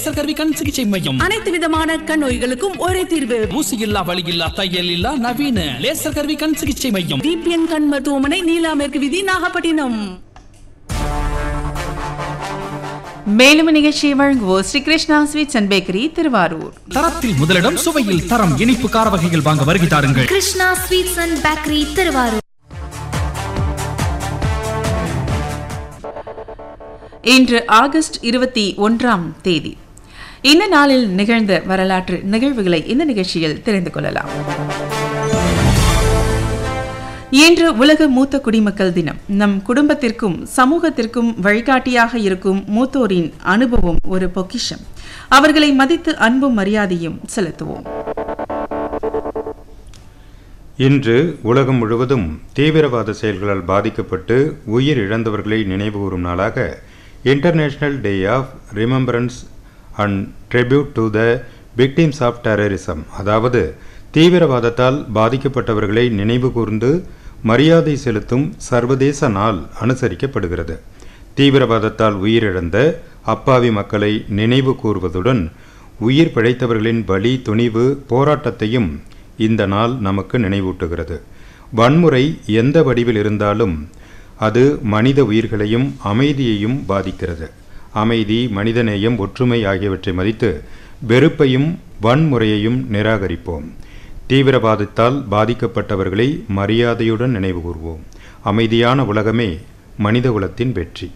laser கருவி கண் சிகிச்சை மையம் அனைத்து விதமான கண் நோய்களுக்கும் ஒரே தீர்வு ஊசி இல்லா வலி இல்லா தையல் இல்லா நவீன லேசர் கருவி கண் சிகிச்சை மையம் டிபிஎன் கண் மருத்துவமனை நீலா மேற்கு விதி நாகப்பட்டினம் மேலும் நிகழ்ச்சியை வழங்குவோர் Sri Krishna sweets and bakery Thiruvarur தரத்தில் முதலிடம் சுவையில் தரம் இனிப்பு கார வகைகள் வாங்க வருகை தாருங்கள் Krishna sweets and bakery Thiruvarur இன்று ஆகஸ்ட் இருபத்தி ஒன்றாம் தேதி இந்த நாளில் நிகழ்ந்த வரலாற்று நிகழ்வுகளை இந்த நிகழ்ச்சியில் தெரிந்து கொள்ளலாம் இன்று உலக மூத்த குடிமக்கள் தினம் நம் குடும்பத்திற்கும் சமூகத்திற்கும் வழிகாட்டியாக இருக்கும் மூத்தோரின் அனுபவம் ஒரு பொக்கிஷம் அவர்களை மதித்து அன்பும் மரியாதையும் செலுத்துவோம் இன்று உலகம் முழுவதும் தீவிரவாத செயல்களால் பாதிக்கப்பட்டு உயிர் இழந்தவர்களை நினைவுகூரும் நாளாக international day of remembrance and tribute to the victims of terrorism அதாவது தீவிரவாதத்தால் பாதிக்கப்பட்டவர்களை நினைவு கூர்ந்து மரியாதை செலுத்தும் சர்வதேச நாள் அனுசரிக்கப்படுகிறது தீவிரவாதத்தால் உயிரிழந்த அப்பாவி மக்களை நினைவு கூர்வதுடன் உயிர் பிழைத்தவர்களின் வலி துணிவு போராட்டத்தையும் இந்த நாள் நமக்கு நினைவூட்டுகிறது வன்முறை எந்த வடிவில் இருந்தாலும் அது மனித உயிர்களையும் அமைதியையும் பாதிக்கிறது அமைதி மனிதநேயம் ஒற்றுமை ஆகியவற்றை மதித்து வெறுப்பையும் வன்முறையையும் நிராகரிப்போம் தீவிரவாதத்தால் பாதிக்கப்பட்டவர்களை மரியாதையுடன் நினைவுகூர்வோம் அமைதியான உலகமே மனிதகுலத்தின் வெற்றி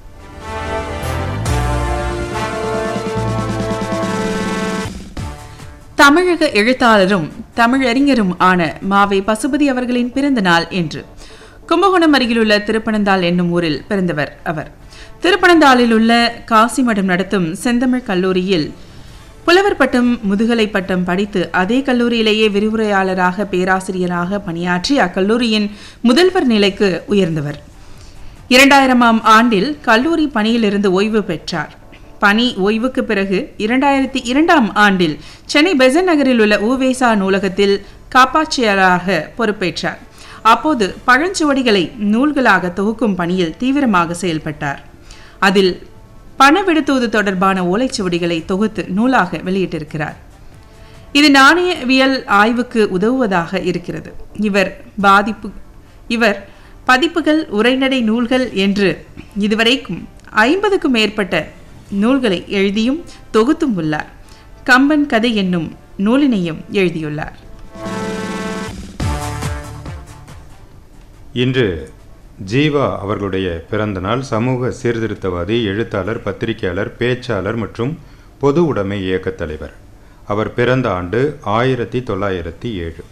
தமிழக எழுத்தாளரும் தமிழறிஞரும் ஆன மாவை பசுபதி அவர்களின் பிறந்த நாள் என்று கும்பகோணம் அருகிலுள்ள திருப்பனந்தாள் என்னும் ஊரில் பிறந்தவர் அவர் திருப்பனந்தாளில் உள்ள காசிமடம் நடத்தும் செந்தமிழ் கல்லூரியில் புலவர் பட்டம் முதுகலை பட்டம் படித்து அதே கல்லூரியிலேயே விரிவுரையாளராக பேராசிரியராக பணியாற்றி அக்கல்லூரியின் முதல்வர் நிலைக்கு உயர்ந்தவர் இரண்டாயிரமாம் ஆண்டில் கல்லூரி பணியிலிருந்து ஓய்வு பெற்றார் பணி ஓய்வுக்கு பிறகு இரண்டாயிரத்தி இரண்டாம் ஆண்டில் சென்னை பெசன் நகரில் உள்ள ஊவேசா நூலகத்தில் காப்பாட்சியராக பொறுப்பேற்றார் அப்போது பழஞ்சுவடிகளை நூல்களாக தொகுக்கும் பணியில் தீவிரமாக செயல்பட்டார் அதில் பணவிடுத்துவது தொடர்பான ஓலைச்சுவடிகளை தொகுத்து நூலாக வெளியிட்டிருக்கிறார் இது நாணயவியல் ஆய்வுக்கு உதவுவதாக இருக்கிறது இவர் பாதிப்பு இவர் பதிப்புகள் உரைநடை நூல்கள் என்று இதுவரைக்கும் ஐம்பதுக்கும் மேற்பட்ட நூல்களை எழுதியும் தொகுத்தும் உள்ளார் கம்பன் கதை என்னும் நூலினையும் எழுதியுள்ளார் இன்று ஜீவா அவர்களுடைய பிறந்த நாள் சமூக சீர்திருத்தவாதி எழுத்தாளர் பத்திரிகையாளர் பேச்சாளர் மற்றும் பொது உடைமை இயக்கத் தலைவர் அவர் பிறந்த ஆண்டு ஆயிரத்தி தொள்ளாயிரத்தி ஏழு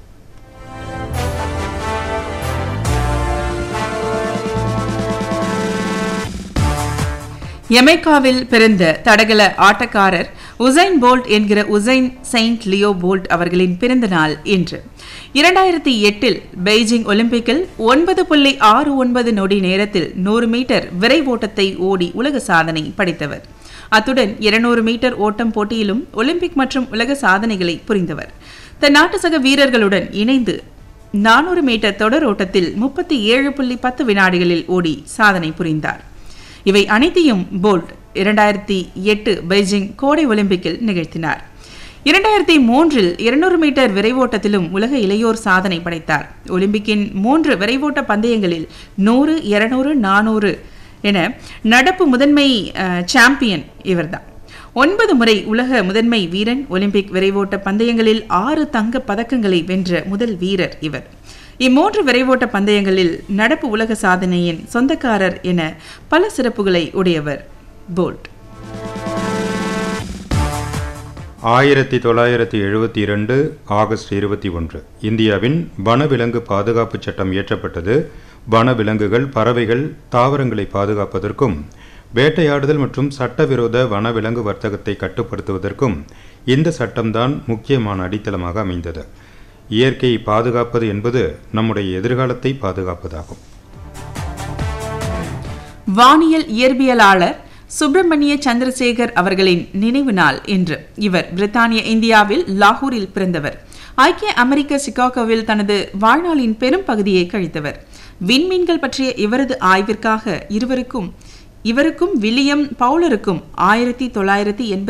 எமைக்காவில் பிறந்த தடகள ஆட்டக்காரர் உசைன் போல்ட் என்கிற உசைன் செயின்ட் லியோ போல்ட் அவர்களின் பிறந்த நாள் இன்று இரண்டாயிரத்தி எட்டில் பெய்ஜிங் ஒலிம்பிக்கில் ஒன்பது புள்ளி ஆறு ஒன்பது நொடி நேரத்தில் நூறு மீட்டர் விரைவோட்டத்தை ஓடி உலக சாதனை படைத்தவர் அத்துடன் இருநூறு மீட்டர் ஓட்டம் போட்டியிலும் ஒலிம்பிக் மற்றும் உலக சாதனைகளை புரிந்தவர் தன் நாட்டு சக வீரர்களுடன் இணைந்து நானூறு மீட்டர் தொடர் ஓட்டத்தில் முப்பத்தி ஏழு புள்ளி பத்து வினாடிகளில் ஓடி சாதனை புரிந்தார் இவை அனைத்தையும் போல்ட் இரண்டாயிரத்தி எட்டு பெய்ஜிங் கோடை ஒலிம்பிக்கில் நிகழ்த்தினார் இரண்டாயிரத்தி மூன்றில் இருநூறு மீட்டர் விரைவோட்டத்திலும் உலக இளையோர் சாதனை படைத்தார் ஒலிம்பிக்கின் மூன்று விரைவோட்ட பந்தயங்களில் நூறு இருநூறு நானூறு என நடப்பு முதன்மை அஹ், சாம்பியன் இவர்தான் ஒன்பது முறை உலக முதன்மை வீரன் ஒலிம்பிக் விரைவோட்ட பந்தயங்களில் ஆறு தங்க பதக்கங்களை வென்ற முதல் வீரர் இவர் இம்மூன்று விரைவோட்ட பந்தயங்களில் நடப்பு உலக சாதனையின் சொந்தக்காரர் என பல சிறப்புகளை உடையவர் போல்ட் ஆயிரத்தி தொள்ளாயிரத்தி எழுபத்தி இரண்டு ஆகஸ்ட் இருபத்தி ஒன்று இந்தியாவின் வனவிலங்கு பாதுகாப்பு சட்டம் இயற்றப்பட்டது வனவிலங்குகள் பறவைகள் தாவரங்களை பாதுகாப்பதற்கும் வேட்டையாடுதல் மற்றும் சட்டவிரோத வனவிலங்கு வர்த்தகத்தை கட்டுப்படுத்துவதற்கும் இந்த சட்டம்தான் முக்கியமான அடித்தளமாக அமைந்தது இயற்கையை பாதுகாப்பது என்பது நம்முடைய எதிர்காலத்தை பாதுகாப்பதாகும் வானியல் இயற்பியலாளர் சுப்பிரமணிய சந்திரசேகர் அவர்களின் நினைவு நாள் இன்று இவர் பிரித்தானிய இந்தியாவில் லாகூரில் பிறந்தவர் ஐக்கிய அமெரிக்க சிகாகோவில் தனது வாழ்நாளின் பெரும் பகுதியை கழித்தவர் விண்மீன்கள் பற்றிய இவரது ஆய்விற்காக இருவருக்கும் இவருக்கும் வில்லியம் பவுலருக்கும் ஆயிரத்தி தொள்ளாயிரத்தி எண்பத்தி